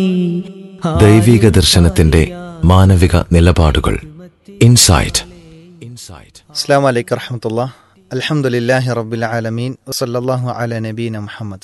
ദൈവിക ദർശനത്തിന്റെ മാനവിക നിലപാടുകൾ ഇൻസൈറ്റ് ഇൻസൈറ്റ് അസ്സാം വലൈക്കും വറഹമത്തുള്ള അലഹമുല്ലാഹി റബ്ബിൽ ആലമീൻ വസല്ലാഹു അല നബീന മുഹമ്മദ്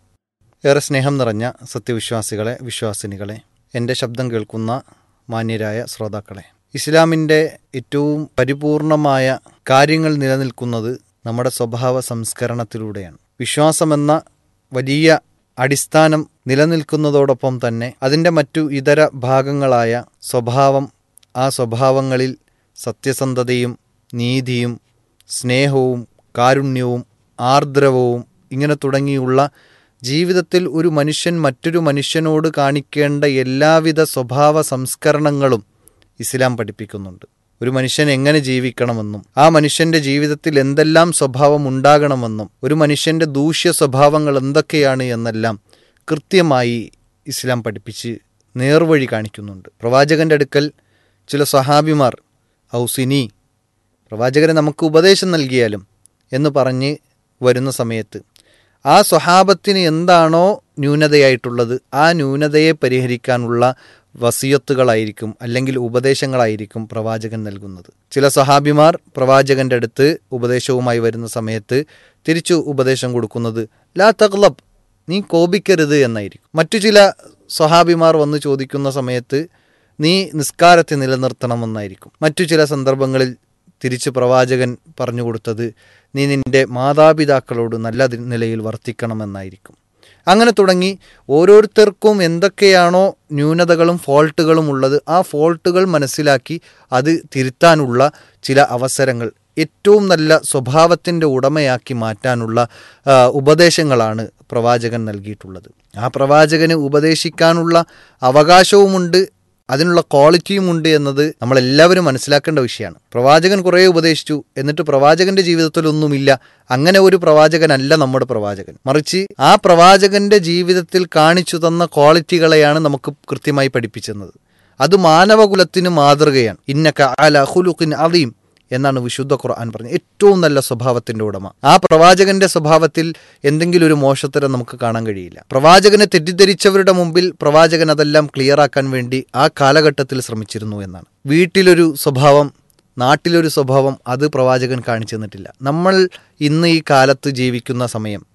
ഏറെ സ്നേഹം നിറഞ്ഞ സത്യവിശ്വാസികളെ വിശ്വാസിനികളെ എൻ്റെ ശബ്ദം കേൾക്കുന്ന മാന്യരായ ശ്രോതാക്കളെ ഇസ്ലാമിൻ്റെ ഏറ്റവും പരിപൂർണമായ കാര്യങ്ങൾ നിലനിൽക്കുന്നത് നമ്മുടെ സ്വഭാവ സംസ്കരണത്തിലൂടെയാണ് വിശ്വാസമെന്ന വലിയ അടിസ്ഥാനം നിലനിൽക്കുന്നതോടൊപ്പം തന്നെ അതിൻ്റെ മറ്റു ഇതര ഭാഗങ്ങളായ സ്വഭാവം ആ സ്വഭാവങ്ങളിൽ സത്യസന്ധതയും നീതിയും സ്നേഹവും കാരുണ്യവും ആർദ്രവവും ഇങ്ങനെ തുടങ്ങിയുള്ള ജീവിതത്തിൽ ഒരു മനുഷ്യൻ മറ്റൊരു മനുഷ്യനോട് കാണിക്കേണ്ട എല്ലാവിധ സ്വഭാവ സംസ്കരണങ്ങളും ഇസ്ലാം പഠിപ്പിക്കുന്നുണ്ട് ഒരു മനുഷ്യൻ എങ്ങനെ ജീവിക്കണമെന്നും ആ മനുഷ്യന്റെ ജീവിതത്തിൽ എന്തെല്ലാം സ്വഭാവം ഉണ്ടാകണമെന്നും ഒരു മനുഷ്യന്റെ ദൂഷ്യ സ്വഭാവങ്ങൾ എന്തൊക്കെയാണ് എന്നെല്ലാം കൃത്യമായി ഇസ്ലാം പഠിപ്പിച്ച് നേർവഴി കാണിക്കുന്നുണ്ട് പ്രവാചകന്റെ അടുക്കൽ ചില സഹാബിമാർ ഔസിനി പ്രവാചകരെ നമുക്ക് ഉപദേശം നൽകിയാലും എന്ന് പറഞ്ഞ് വരുന്ന സമയത്ത് ആ സ്വഹാബത്തിന് എന്താണോ ന്യൂനതയായിട്ടുള്ളത് ആ ന്യൂനതയെ പരിഹരിക്കാനുള്ള വസിയത്തുകളായിരിക്കും അല്ലെങ്കിൽ ഉപദേശങ്ങളായിരിക്കും പ്രവാചകൻ നൽകുന്നത് ചില സഹാബിമാർ പ്രവാചകന്റെ അടുത്ത് ഉപദേശവുമായി വരുന്ന സമയത്ത് തിരിച്ചു ഉപദേശം കൊടുക്കുന്നത് ലാ തഗ്ലബ് നീ കോപിക്കരുത് എന്നായിരിക്കും മറ്റു ചില സ്വഹാബിമാർ വന്ന് ചോദിക്കുന്ന സമയത്ത് നീ നിസ്കാരത്തെ നിലനിർത്തണമെന്നായിരിക്കും മറ്റു ചില സന്ദർഭങ്ങളിൽ തിരിച്ച് പ്രവാചകൻ പറഞ്ഞു കൊടുത്തത് നീ നിന്റെ മാതാപിതാക്കളോട് നല്ല തി- നിലയിൽ വർത്തിക്കണമെന്നായിരിക്കും അങ്ങനെ തുടങ്ങി ഓരോരുത്തർക്കും എന്തൊക്കെയാണോ ന്യൂനതകളും ഫോൾട്ടുകളും ഉള്ളത് ആ ഫോൾട്ടുകൾ മനസ്സിലാക്കി അത് തിരുത്താനുള്ള ചില അവസരങ്ങൾ ഏറ്റവും നല്ല സ്വഭാവത്തിൻ്റെ ഉടമയാക്കി മാറ്റാനുള്ള ആ, ഉപദേശങ്ങളാണ് പ്രവാചകൻ നൽകിയിട്ടുള്ളത് ആ പ്രവാചകന് ഉപദേശിക്കാനുള്ള അവകാശവുമുണ്ട് അതിനുള്ള ക്വാളിറ്റിയും ഉണ്ട് എന്നത് നമ്മളെല്ലാവരും മനസ്സിലാക്കേണ്ട വിഷയമാണ് പ്രവാചകൻ കുറേ ഉപദേശിച്ചു എന്നിട്ട് പ്രവാചകന്റെ ജീവിതത്തിൽ ഒന്നുമില്ല അങ്ങനെ ഒരു പ്രവാചകനല്ല നമ്മുടെ പ്രവാചകൻ മറിച്ച് ആ പ്രവാചകന്റെ ജീവിതത്തിൽ കാണിച്ചു തന്ന ക്വാളിറ്റികളെയാണ് നമുക്ക് കൃത്യമായി പഠിപ്പിച്ചത് അത് മാനവകുലത്തിന് മാതൃകയാണ് ഇന്നക അല ഹുലുഖിൻ അലീം എന്നാണ് വിശുദ്ധ ഖുർആൻ പറഞ്ഞത് ഏറ്റവും നല്ല സ്വഭാവത്തിന്റെ ഉടമ ആ പ്രവാചകന്റെ സ്വഭാവത്തിൽ എന്തെങ്കിലും ഒരു മോശത്തരം നമുക്ക് കാണാൻ കഴിയില്ല പ്രവാചകനെ തെറ്റിദ്ധരിച്ചവരുടെ മുമ്പിൽ പ്രവാചകൻ അതെല്ലാം ക്ലിയർ ആക്കാൻ വേണ്ടി ആ കാലഘട്ടത്തിൽ ശ്രമിച്ചിരുന്നു എന്നാണ് വീട്ടിലൊരു സ്വഭാവം നാട്ടിലൊരു സ്വഭാവം അത് പ്രവാചകൻ കാണിച്ചു തന്നിട്ടില്ല നമ്മൾ ഇന്ന് ഈ കാലത്ത് ജീവിക്കുന്ന സമയം